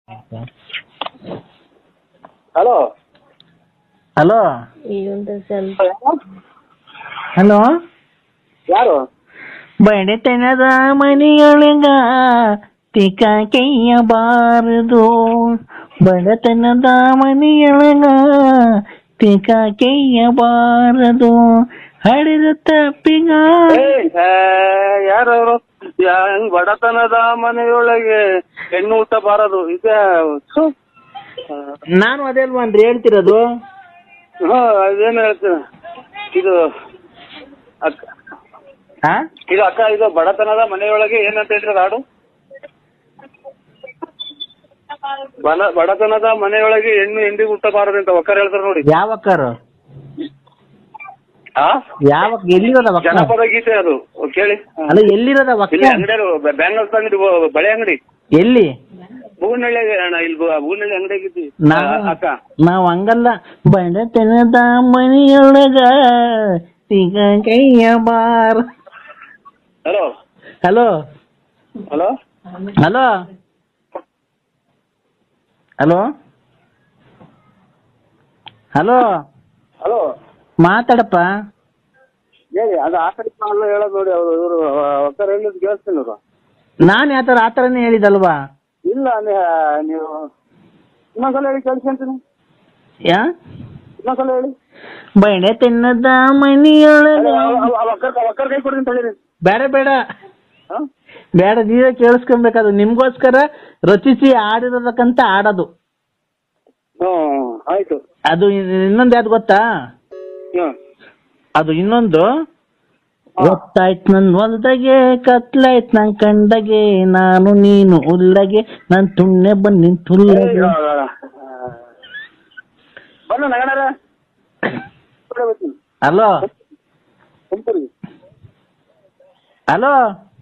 Hello hello ಇವಂದು ಸ್ವಲ್ಪ hello ಯಾರು ಬಡತನದ ಮನೆಯೊಳಗ ತಿಕ ಕೆಯ್ಯಬಾರದು ಬಡತನದ ಮನೆಯೊಳಗ ತಿಕ ಕೆಯ್ಯಬಾರದು ಹಡಿದ ತಪ್ಪಿಗ ಏ, ಏ, ಯಾರು ಅವರು ಹೆಂಗ್ ಬಡತನದ ಮನೆಯೊಳಗೆ ಹೆಣ್ಣು ಊಟ ಬಾರದು ಇದೆ ಥು. ನಾನು ಅದೇ ಅಲ್ವಾನ್ರಿ ಹೇಳ್ತಿರೋದು ಹಾ ಅದೇನು ಹೇಳ್ತೀನಿ ಇದು ಅಕ್ಕ ಹಾ ಇದು ಅಕ್ಕ ಇದು ಬಡತನದ ಮನೆಯೊಳಗೆ ಏನಂತ ಹೇಳ್ರಿ ಅದು ಹಾಡು ಬಡ ಬಡತನದ ಮನೆಯೊಳಗೆ ಹೆಣ್ಣು ಹೆಂಡಿ ಹುಟ್ಟಬಾರದು ಅಂತ ಒಕ್ಕರ್ ಹೇಳ್ತಾರೆ ನೋಡಿ ಯಾವ ಅಕ್ಕಾರು ಆ ಯಾವ ಎಲ್ಲಿರೋದ ಒಕ್ಕ ಜನಪದ ಗೀತೆ ಅದು ಕೇಳಿ ಅಲ್ಲ ಎಲ್ಲಿರೋದ ಒಕ್ಕ ಇಲ್ಲಿ ಅಂಗಡಿಯರು ಬ್ಯಾಂಗಲ್ಸ್ ಅಂಗಡಿ ಬ- ಬಳೆ ಅಂಗಡಿ ಎಲ್ಲಿ ಬೂನಳ್ಳಿ ಅಣ್ಣ ಇಲ್ಲಿ ಬು- ಬೂನಳ್ಳಿ ಅಂಗಡಿ ಆಗಿದ್ದಿ ನಾವು ಅಕ್ಕ ನಾವ್ ಹಂಗಲ್ಲ ಬಡತನದ ಮನೆಯೊಳಗ ಸಿಗ ಕೈಯ ಬಾರ hello hello hello hello hello hello hello ಮಾತಾಡಪ್ಪ ಹೇಳಿ ಅದು ಆ ಕಡೆ ಅಲ್ಲ ಹೇಳೋದು ನೋಡಿ ಅವರು ಇವರು ಒಕ್ಕರ್ ಹೇಳಿದ್ ಕೇಳಿಸ್ತೀನಿ ಅವರು ನಾನ್ ಯಾವ ಥರ ಆ ಥರನೇ ಹೇಳಿದಲ್ವಾ ಇಲ್ಲ ನೀ- ನೀವು ಇನ್ನೊಂದ್ಸಲ ಹೇಳಿ ಕೇಳಿಸ್ಕೊಂತೀನಿ ಯಾ ಇನ್ನೊಂದ್ಸಲ ಹೇಳಿ ಬಡತನದ ಮನೆಯೊಳಗ ಒಕ್ಕರ್ ಒಕ್ಕರ್ ಕೈ ಕೊಡ್ತೀನಿ ತಡೀರಿ ಬೇಡ ಬೇಡ ಹಾಂ ಬೇಡ ನೀವೇ ಕೇಳಿಸ್ಕೊಬೇಕದು ನಿಮ್ಗೋಸ್ಕರ ರಚಿಸಿ ಆಡಿರೋದಕ್ಕಂತ ಆಡೋದು ಹ್ಞೂ ಆಯ್ತು ಅದು ಇನ್ನೊಂದು ಯಾವ್ದು ಗೊತ್ತಾ ಹ್ಞೂ ಅದು ಇನ್ನೊಂದು ಗೊತ್ತಾಯ್ತು ನನ್ ಹೊಲ್ದಾಗೆ ಕತ್ಲಾಯ್ತು ನನ್ ಕಂಡಗೆ ನಾನು ನೀನು ಉಲ್ಲಗೆ ನನ್ ತುಣ್ಣೆ ಬನ್ನಿ ತುಲ್ಲಗೆ ಬನ್ನ ನಗಣರ ಹಲೋ ತುಮಕೂರಿಗೆ ಹಲೋ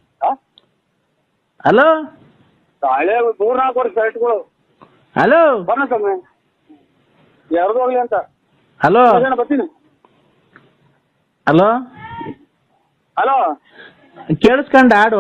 ಹಲೋ ಹಳೆ ಮೂರ್ನಾಲ್ಕು ವರ್ಷ ಶರ್ಟ್ಗಳು ಹಲೋ ಬನ್ನ ಸ್ವಾಮಿ ಯಾರ್ದು ಹೋಗ್ಲಿ ಅಂತ ಹಲೋ ಜನ ಬರ್ತೀನಿ ಹಲೋ ಹಲೋ ಕೇಳಿಸ್ಕೊಂಡ ಆಡು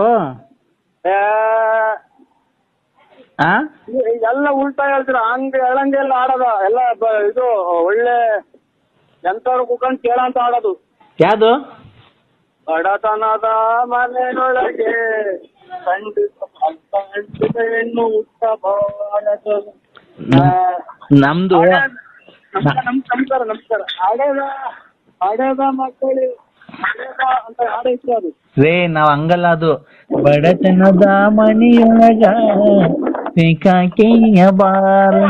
ಆ ಎಲ್ಲ ಉಲ್ಟಾ ಹೇಳ್ತೀರ ಹಂಗ ಹೇಳಂಗೆ ಎಲ್ಲ ಆಡೋದ ಎಲ್ಲ ಬ- ಇದು ಒಳ್ಳೆ ಎಂತವ್ರು ಕುತ್ಕೊಂಡು ಕೇಳಂತ ಆಡೋದು ಯಾವ್ದು ಬಡತನದ ಮನೆಯೊಳಗೆ ಖಂಡಿತ ಖಂಡಿತ ಹೆಣ್ಣು ಹುಟ್ಟಬಾರದು ನಮ್ದು ನಮಸ್ಕಾರ ನಮಸ್ಕಾರ ನಮಸ್ಕಾರ ಹಡೆದ ಹಡೆದ ಮಕ್ಕಳು ಹಡೆದ ಅಂತ ಹಾಡೈತಿ ಅದು ರೇ ನಾವ್ ಹಂಗಲ್ಲ ಅದು ಬಡತನದ ಮನೆಯೊಳಗ ಸಿಕ್ಕಾಕೆಯ ಬಾರದು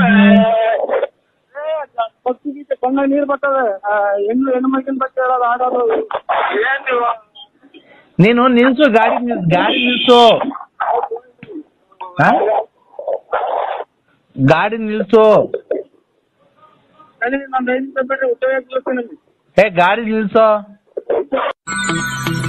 ಭಕ್ತಿ ಗೀತೆ ಕಣ್ಣಾಗ ನೀರು ಬರ್ತದೆ ಆ, ಹೆಣ್ಣು ಹೆಣ್ಣು ಮಗಿನ ಬಗ್ಗೆ ಹೇಳೋದು ಆಡೋದು ಏನ್ ನೀವು ನೀನು ನಿಲ್ಸು ಗಾಡಿ ನಿಲ್ಸು ಗಾಡಿ ನಿಲ್ಸು ಆ? ಗಾಡಿ ನಿಲ್ಸು ನನಗೆ ನನ್ನ ಹೆಣ್ಣು ಬಿಟ್ಟರೆ ಉಪಯೋಗ ಏ ಗಾಡಿ ನಿಲ್ಸು